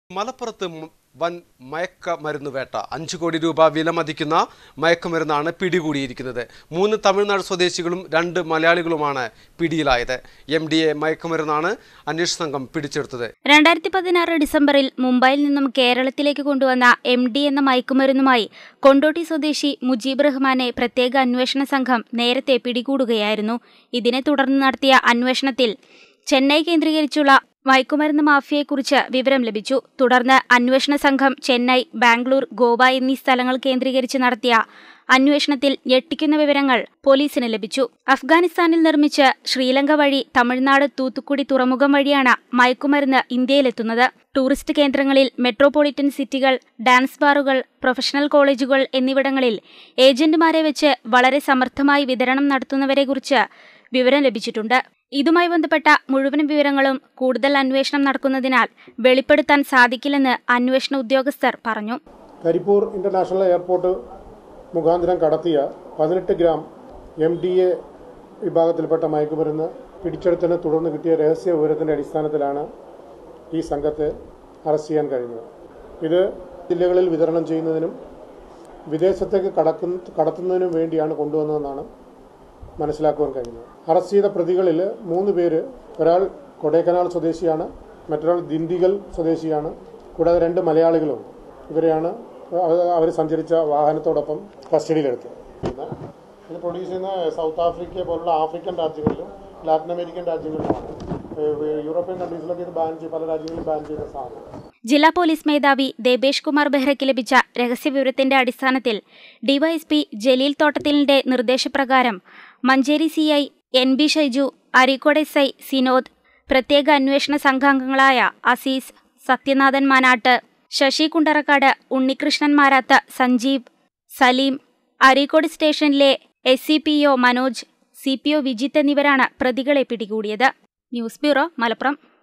മലപ്പുറത്ത് മ- വൻ മയക്കമരുന്ന് വേട്ട അഞ്ചു കോടി രൂപ വിലമതിക്കുന്ന മയക്കുമരുന്നാണ് പിടികൂടിയിരിക്കുന്നത് മൂന്ന് തമിഴ്നാട് സ്വദേശികളും രണ്ട് മലയാളികളുമാണ് പിടിയിലായത് എം ഡി എ മയക്കുമരുന്നാണ് അന്വേഷണ സംഘം പിടിച്ചെടുത്തത് രണ്ടായിരത്തി പതിനാറ് ഡിസംബറിൽ മുംബൈയിൽ നിന്നും കേരളത്തിലേക്ക് കൊണ്ടുവന്ന എം ഡി എന്ന മയക്കുമരുന്നുമായി കൊണ്ടോട്ടി സ്വദേശി മുജീബ് റഹ്മാനെ പ്രത്യേക അന്വേഷണ സംഘം നേരത്തെ പിടികൂടുകയായിരുന്നു ഇതിനെ തുടർന്ന് നടത്തിയ അന്വേഷണത്തിൽ ചെന്നൈ കേന്ദ്രീകരിച്ചുള്ള മയക്കുമരുന്ന് മാഫിയയെക്കുറിച്ച് വിവരം ലഭിച്ചു തുടർന്ന് അന്വേഷണ സംഘം ചെന്നൈ ബാംഗ്ലൂർ ഗോവ എന്നീ സ്ഥലങ്ങൾ കേന്ദ്രീകരിച്ച് നടത്തിയ അന്വേഷണത്തിൽ ഞെട്ടിക്കുന്ന വിവരങ്ങൾ പോലീസിന് ലഭിച്ചു അഫ്ഗാനിസ്ഥാനിൽ നിർമ്മിച്ച് ശ്രീലങ്ക വഴി തമിഴ്നാട് തൂത്തുക്കുടി തുറമുഖം വഴിയാണ് മയക്കുമരുന്ന് ഇന്ത്യയിലെത്തുന്നത് ടൂറിസ്റ്റ് കേന്ദ്രങ്ങളിൽ മെട്രോപൊളിറ്റൻ സിറ്റികൾ ഡാൻസ് ബാറുകൾ പ്രൊഫഷണൽ കോളേജുകൾ എന്നിവിടങ്ങളിൽ ഏജന്റുമാരെ വെച്ച് വളരെ സമർത്ഥമായി വിതരണം നടത്തുന്നവരെക്കുറിച്ച് വിവരം ലഭിച്ചിട്ടുണ്ട് ഇതുമായി ബന്ധപ്പെട്ട മുഴുവൻ വിവരങ്ങളും കൂടുതൽ അന്വേഷണം നടക്കുന്നതിനാൽ വെളിപ്പെടുത്താൻ സാധിക്കില്ലെന്ന് അന്വേഷണ ഉദ്യോഗസ്ഥർ പറഞ്ഞു കരിപ്പൂർ ഇന്റർനാഷണൽ എയർപോർട്ട് മുഖാന്തരം കടത്തിയ പതിനെട്ട് ഗ്രാം എം ഡി എ വിഭാഗത്തിൽപ്പെട്ട മയക്കുമരുന്ന് പിടിച്ചെടുത്തതിനെ തുടർന്ന് കിട്ടിയ രഹസ്യ വിവരത്തിന്റെ അടിസ്ഥാനത്തിലാണ് ഈ സംഘത്തെ അറസ്റ്റ് ചെയ്യാൻ കഴിഞ്ഞത് ഇത് ജില്ലകളിൽ വിതരണം ചെയ്യുന്നതിനും വിദേശത്തേക്ക് കടക്കുന്ന കടത്തുന്നതിനും വേണ്ടിയാണ് കൊണ്ടുവന്നതെന്നാണ് മനസ്സിലാക്കുവാൻ കഴിഞ്ഞത് അറസ്റ്റ് ചെയ്ത പ്രതികളിൽ മൂന്ന് പേര് ഒരാൾ കൊടൈക്കനാൽ സ്വദേശിയാണ് മറ്റൊരാൾ ദിണ്ടിഗൽ സ്വദേശിയാണ് കൂടാതെ രണ്ട് മലയാളികളും ഇവരെയാണ് അവർ സഞ്ചരിച്ച വാഹനത്തോടൊപ്പം കസ്റ്റഡിയിലെടുത്തത് പിന്നെ ഇത് പ്രൊഡ്യൂസ് ചെയ്യുന്ന സൗത്ത് ആഫ്രിക്ക പോലുള്ള ആഫ്രിക്കൻ രാജ്യങ്ങളിലും ലാറ്റിൻ അമേരിക്കൻ രാജ്യങ്ങളിലുമാണ് ഏഹ് യൂറോപ്യൻ കൺട്രീസിലൊക്കെ ഇത് ബാൻ ചെയ്ത് പല രാജ്യങ്ങളിലും ബാൻ ചെയ്ത സാധനം ജില്ലാ പോലീസ് മേധാവി ദേബേഷ് കുമാർ ബെഹ്റയ്ക്ക് ലഭിച്ച രഹസ്യവിവരത്തിന്റെ അടിസ്ഥാനത്തിൽ ഡിവൈഎസ്പി ജലീൽ തോട്ടത്തിലിന്റെ നിർദ്ദേശപ്രകാരം Manjeri C I N B Shaiju Areekode S I Sinod പ്രത്യേക അന്വേഷണ സംഘാംഗങ്ങളായ അസീസ് സത്യനാഥൻ മാനാട്ട് ശശി കുണ്ടറക്കാട് ഉണ്ണികൃഷ്ണൻ മാരാത്ത് സഞ്ജീവ് സലീം അരീക്കോട് സ്റ്റേഷനിലെ S C P O Manoj C P O Vijith എന്നിവരാണ് പ്രതികളെ പിടികൂടിയത് ന്യൂസ് ബ്യൂറോ മലപ്പുറം